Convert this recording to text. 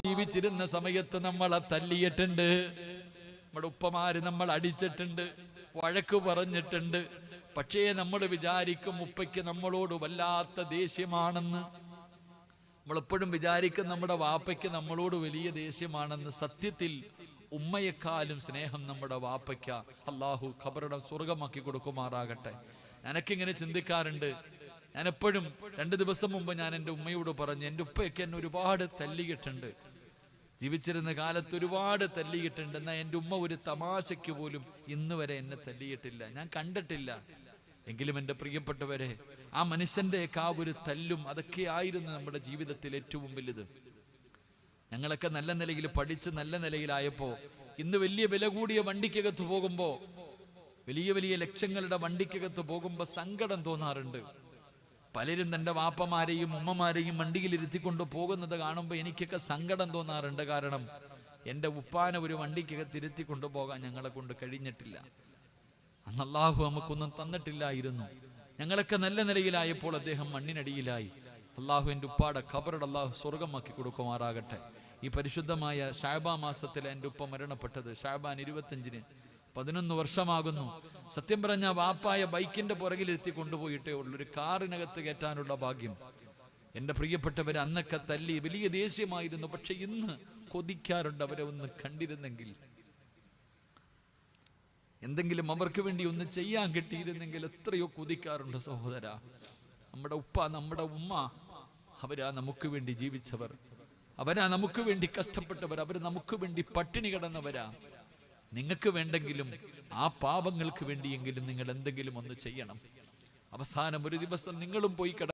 ജീവിച്ചിരുന്ന സമയത്ത് നമ്മളെ തല്ലിയിട്ടുണ്ട് നമ്മുടെ ഉപ്പമാര് നമ്മൾ അടിച്ചിട്ടുണ്ട് വഴക്ക് പറഞ്ഞിട്ടുണ്ട് പക്ഷേ നമ്മൾ വിചാരിക്കും ഉപ്പയ്ക്ക് നമ്മളോട് വല്ലാത്ത ദേഷ്യമാണെന്ന് നമ്മളെപ്പോഴും വിചാരിക്കും നമ്മുടെ വാപ്പയ്ക്ക് നമ്മളോട് വലിയ ദേഷ്യമാണെന്ന് സത്യത്തിൽ ഉമ്മയെക്കാളും സ്നേഹം നമ്മുടെ വാപ്പയ്ക്ക അള്ളാഹു ഖബറുടെ സ്വർഗമാക്കി കൊടുക്കുമാറാകട്ടെ ഞാനൊക്കിങ്ങനെ ചിന്തിക്കാറുണ്ട് ഞാൻ എപ്പോഴും രണ്ട് ദിവസം മുമ്പ് ഞാൻ എൻ്റെ ഉമ്മയോട് പറഞ്ഞു എൻ്റെ ഉപ്പയൊക്കെ എന്നെ ഒരുപാട് തല്ലിയിട്ടുണ്ട് ജീവിച്ചിരുന്ന കാലത്ത് ഒരുപാട് തല്ലിയിട്ടുണ്ട് എന്നാൽ എൻ്റെ ഉമ്മ ഒരു തമാശയ്ക്ക് പോലും ഇന്ന് വരെ എന്നെ തല്ലിയിട്ടില്ല ഞാൻ കണ്ടിട്ടില്ല എങ്കിലും എൻ്റെ പ്രിയപ്പെട്ടവരെ ആ മനുഷ്യൻ്റെയൊക്കെ ആ ഒരു തല്ലും അതൊക്കെ ആയിരുന്നു നമ്മുടെ ജീവിതത്തിൽ ഏറ്റവും വലുത് ഞങ്ങളൊക്കെ നല്ല നിലയിൽ പഠിച്ച് നല്ല നിലയിലായപ്പോൾ ഇന്ന് വലിയ വില കൂടിയ വണ്ടിക്കകത്ത് പോകുമ്പോൾ വലിയ വലിയ ലക്ഷങ്ങളുടെ വണ്ടിക്കകത്ത് പോകുമ്പോൾ സങ്കടം തോന്നാറുണ്ട് പലരും തൻ്റെ വാപ്പമാരെയും ഉമ്മമാരെയും വണ്ടിയിൽ ഇരുത്തിക്കൊണ്ട് പോകുന്നത് കാണുമ്പോൾ എനിക്കൊക്കെ സങ്കടം തോന്നാറുണ്ട് കാരണം എൻ്റെ ഉപ്പാനെ ഒരു വണ്ടിക്കകത്ത് ഇരുത്തിക്കൊണ്ട് പോകാൻ ഞങ്ങളെ കൊണ്ട് കഴിഞ്ഞിട്ടില്ല അന്ന് അള്ളാഹു നമുക്കൊന്നും തന്നിട്ടില്ലായിരുന്നു ഞങ്ങളൊക്കെ നല്ല നിലയിലായപ്പോൾ അദ്ദേഹം മണ്ണിനടിയിലായി അള്ളാഹു എൻ്റെ ഉപ്പാടെ ഖബറുടെ അള്ളാഹു സ്വർഗമാക്കി കൊടുക്കുമാറാകട്ടെ ഈ പരിശുദ്ധമായ ഷാബാ മാസത്തിൽ എൻ്റെ ഉപ്പ മരണപ്പെട്ടത് ഷാബാൻ ഇരുപത്തഞ്ചിന് പതിനൊന്ന് വർഷമാകുന്നു സത്യം പറഞ്ഞ വാപ്പായ ബൈക്കിന്റെ പുറകിലിരുത്തി കൊണ്ടുപോയിട്ടേ ഉള്ളൂ ഒരു കാറിനകത്ത് കയറ്റാനുള്ള ഭാഗ്യം എൻ്റെ പ്രിയപ്പെട്ടവരെ അന്നൊക്കെ തല്ലി വലിയ ദേഷ്യമായിരുന്നു പക്ഷെ ഇന്ന് കൊതിക്കാറുണ്ട് അവരെ ഒന്ന് കണ്ടിരുന്നെങ്കിൽ എന്തെങ്കിലും അവർക്ക് വേണ്ടി ഒന്ന് ചെയ്യാൻ കിട്ടിയിരുന്നെങ്കിൽ എത്രയോ കൊതിക്കാറുണ്ട് സഹോദര നമ്മുടെ ഉപ്പ നമ്മുടെ ഉമ്മ അവരാ നമുക്ക് വേണ്ടി ജീവിച്ചവർ അവരാ നമുക്ക് വേണ്ടി കഷ്ടപ്പെട്ടവർ അവർ നമുക്ക് വേണ്ടി പട്ടിണി കിടന്നവരാ നിങ്ങൾക്ക് വേണ്ടെങ്കിലും ആ പാപങ്ങൾക്ക് വേണ്ടിയെങ്കിലും നിങ്ങൾ എന്തെങ്കിലും ഒന്ന് ചെയ്യണം അവസാനം ഒരു ദിവസം നിങ്ങളും പോയി കിട